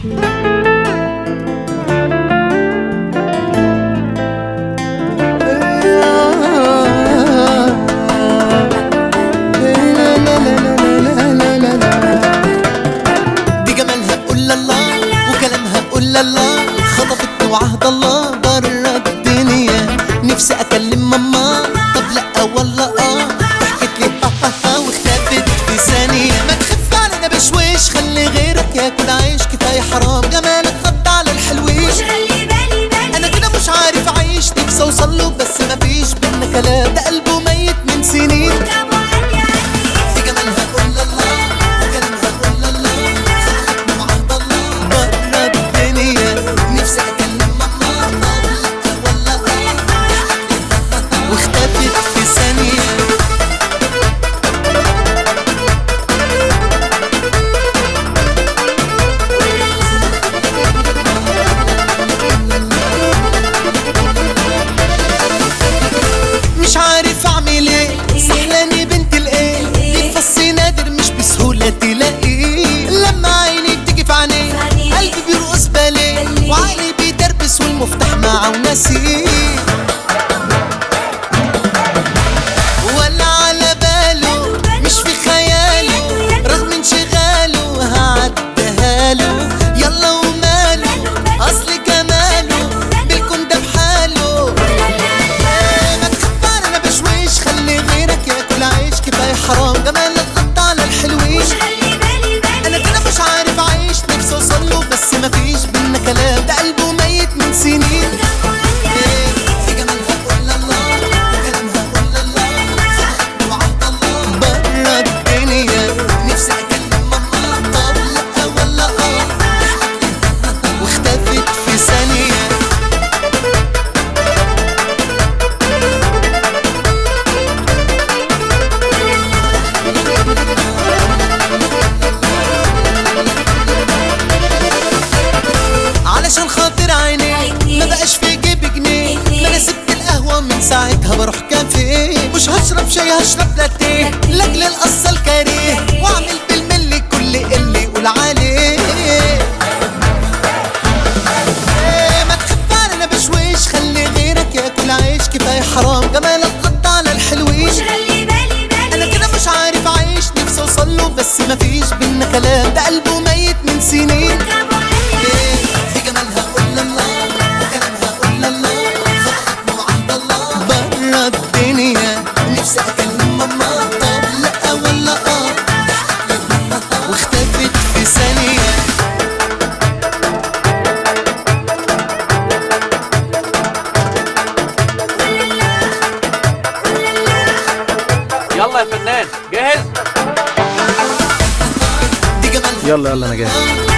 دي جمالها قول الله وكلامها قول الله خطبت وعهد الله برا الدنيا نفسي اكلم ماما طب لا والله اه ضحكت لي ها ها ها واختفت في ثانية ما تخف علينا بشويش خلي غيرك ياكل عيش كفاية حرام جمالك خط على الحلويش خلي بالي بالي انا كده مش عارف اعيش نفسي اوصل له بس مفيش بينا كلام ده قلبه ميت من سنين ابو علي علي دي جمالها قول الله وكلامها قول الله خلقتني وعهد الله برا الدنيا نفسي اكلم ماما طب لا والله اه واختفت في ثانية مش عارف اعمل ايه سحلاني بنت الايه دي فص نادر مش بسهولة تلاقيه لما عيني تيجي في عينيه قلبي بيرقص باليه وعقلي بيدربس والمفتاح معاه ونسيه ولا على باله مش في خياله رغم انشغاله هعديها له يلا وماله اصل جماله بالكون ده بحاله إيه، ما تخبر انا بشويش خلي غيرك ياكل عيش كفايه حرام جمالك غطى على الحلويش خلي بالي بالي انا كده مش عارف اعيش نفسي اوصل له بس مفيش بينا كلام ده قلبه ميت من سنين إيه، في جمالها قول الله وكلامها قول الله خلقتني وعهد الله برا الدنيا نفسي اكلم ماما طب لا ولا اه واختفت في ثانيه علشان خاطر عيني ما بقاش في جيبي جنيه ما انا سبت القهوه من ساعتها بروح كافيه مش هشرب شاي هشرب لاتيه لاجل القصه الكاريه واعمل بالملي كل اللي يقول عليه إيه، ما تخبر انا بشويش خلي غيرك ياكل عيش كفايه حرام جمالك غطى على الحلويش خلي بالي بالي انا كده مش عارف اعيش نفسي اوصل له بس مفيش بينا كلام ده قلبه ميت من سنين ابو علي دي جمالها قول الله وكلامها قول الله خلقتني وعهد الله برا الدنيا نفسي اكلم ماما طب لا ولا اه واختفت في ثانية يلا يا فنان جاهز دي جمالها يلا يلا انا جاهز